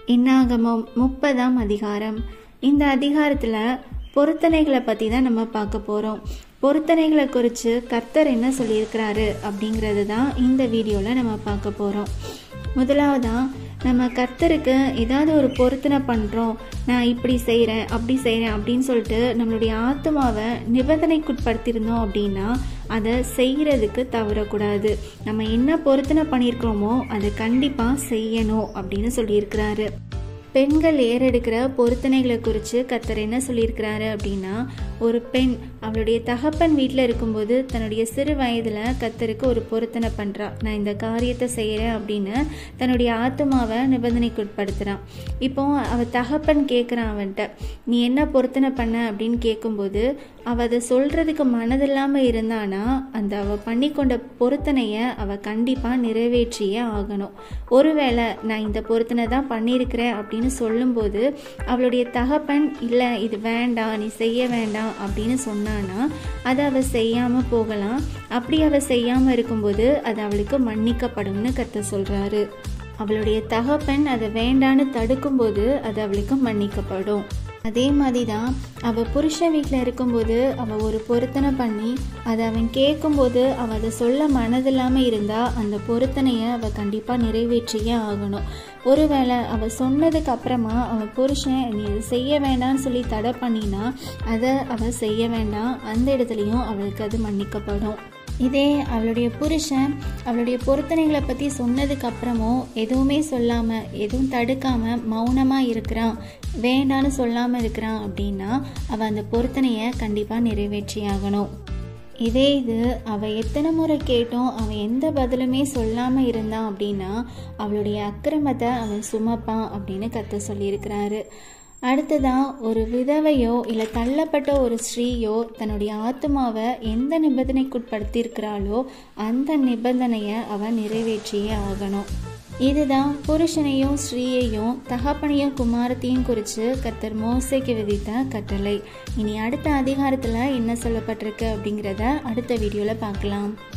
இன்னாகமம் முப்பதாம் அதிகாரம் இந்த அதிகாரத்தில் பொருத்தனைகளை பற்றி தான் நம்ம பார்க்க போகிறோம் பொருத்தனைகளை குறித்து கர்த்தர் என்ன சொல்லியிருக்கிறாரு அப்படிங்கிறது தான் இந்த வீடியோவில் நம்ம பார்க்க போகிறோம் முதலாவதாக நம்ம கர்த்தருக்கு ஏதாவது ஒரு பொருத்தனை பண்ணுறோம் நான் இப்படி செய்கிறேன் அப்படி செய்கிறேன் அப்படின்னு சொல்லிட்டு நம்மளுடைய ஆத்மாவை நிபந்தனைக்குட்படுத்தியிருந்தோம் அப்படின்னா அதை செய்கிறதுக்கு தவறக்கூடாது நம்ம என்ன பொருத்தனை பண்ணியிருக்கிறோமோ அதை கண்டிப்பாக செய்யணும் அப்படின்னு சொல்லியிருக்கிறாரு பெண்கள் ஏறெடுக்கிற பொருத்தனைகளை குறித்து கத்தர் என்ன சொல்லியிருக்கிறாரு அப்படின்னா ஒரு பெண் அவளுடைய தகப்பன் வீட்டில் இருக்கும்போது தன்னுடைய சிறு வயதில் கத்தருக்கு ஒரு பொருத்தனை பண்ணுறா நான் இந்த காரியத்தை செய்கிறேன் அப்படின்னு தன்னுடைய ஆத்மாவை நிபந்தனைக்கு உட்படுத்துகிறான் இப்போ அவள் தகப்பன் கேட்குறான் அவன்கிட்ட நீ என்ன பொருத்தனை பண்ண அப்படின்னு கேட்கும்போது அவள் அதை சொல்கிறதுக்கு மனதில்லாமல் இருந்தானா அந்த அவள் பண்ணி கொண்ட பொருத்தனையை அவள் கண்டிப்பாக நிறைவேற்றியே ஆகணும் ஒருவேளை நான் இந்த பொருத்தனை தான் பண்ணியிருக்கிறேன் அப்படின்னு சொல்லும்போது அவளுடைய தகப்பன் இல்லை இது வேண்டாம் நீ செய்ய வேண்டாம் அப்படின்னு சொன்னானா அதை அவள் செய்யாமல் போகலாம் அப்படி அவள் செய்யாமல் இருக்கும்போது அது அவளுக்கு மன்னிக்கப்படும்னு கத்த சொல்கிறாரு அவளுடைய தகப்பன் அதை வேண்டான்னு தடுக்கும்போது அது அவளுக்கு மன்னிக்கப்படும் அதே மாதிரி தான் அவள் புருஷன் வீட்டில் இருக்கும்போது அவள் ஒரு பொருத்தனை பண்ணி அதை அவன் கேட்கும்போது அவள் அதை சொல்ல மனதில்லாமல் இருந்தால் அந்த பொருத்தனையை அவள் கண்டிப்பாக நிறைவேற்றியே ஆகணும் ஒருவேளை அவள் சொன்னதுக்கு அப்புறமா அவள் புருஷன் நீ இதை செய்ய வேண்டாம்னு சொல்லி தடை பண்ணினா அதை அவள் செய்ய வேண்டாம் அந்த இடத்துலையும் அவளுக்கு அது மன்னிக்கப்படும் இதே அவளுடைய புருஷன் அவளுடைய பொருத்தனைகளை பற்றி சொன்னதுக்கு அப்புறமும் எதுவுமே சொல்லாமல் எதுவும் தடுக்காமல் மௌனமாக இருக்கிறான் வேண்டான்னு சொல்லாமல் இருக்கிறான் அப்படின்னா அவள் அந்த பொருத்தனையை கண்டிப்பாக நிறைவேற்றி ஆகணும் இதே இது அவள் எத்தனை முறை கேட்டும் அவன் எந்த பதிலுமே சொல்லாமல் இருந்தான் அப்படின்னா அவளுடைய அக்கிரமத்தை அவன் சுமப்பான் அப்படின்னு கத்த சொல்லியிருக்கிறாரு அடுத்ததான் ஒரு விதவையோ இல்லை தள்ளப்பட்ட ஒரு ஸ்ரீயோ தன்னுடைய ஆத்மாவை எந்த நிபந்தனைக்குட்படுத்தியிருக்கிறாளோ அந்த நிபந்தனையை அவன் நிறைவேற்றியே ஆகணும் இதுதான் புருஷனையும் ஸ்ரீயையும் தகப்பனையும் குமாரத்தையும் குறித்து கர்த்தர் மோசைக்கு விதித்த கட்டளை இனி அடுத்த அதிகாரத்தில் என்ன சொல்லப்பட்டிருக்கு அப்படிங்கிறத அடுத்த வீடியோவில் பார்க்கலாம்